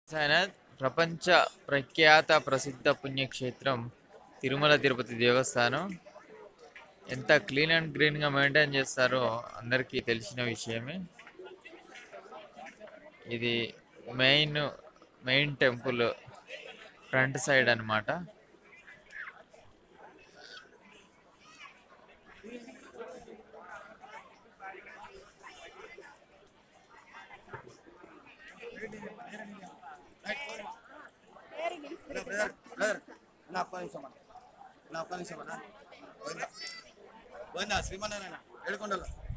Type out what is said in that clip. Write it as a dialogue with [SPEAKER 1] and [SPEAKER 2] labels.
[SPEAKER 1] సాయినాథ్ ప్రపంచ ప్రఖ్యాత ప్రసిద్ధ పుణ్యక్షేత్రం తిరుమల తిరుపతి దేవస్థానం ఎంత క్లీన్ అండ్ గ్రీన్గా మెయింటైన్ చేస్తారో అందరికీ తెలిసిన విషయమే ఇది main main temple front side అన్నమాట
[SPEAKER 2] బ్రదర్ బ్రదర్ నా ఒక్క నిమిషం అన్న నా ఒక్క నిమిషం అన్న పోయిందా పోయిందా శ్రీమన్నారాయణ ఏడుకొండలు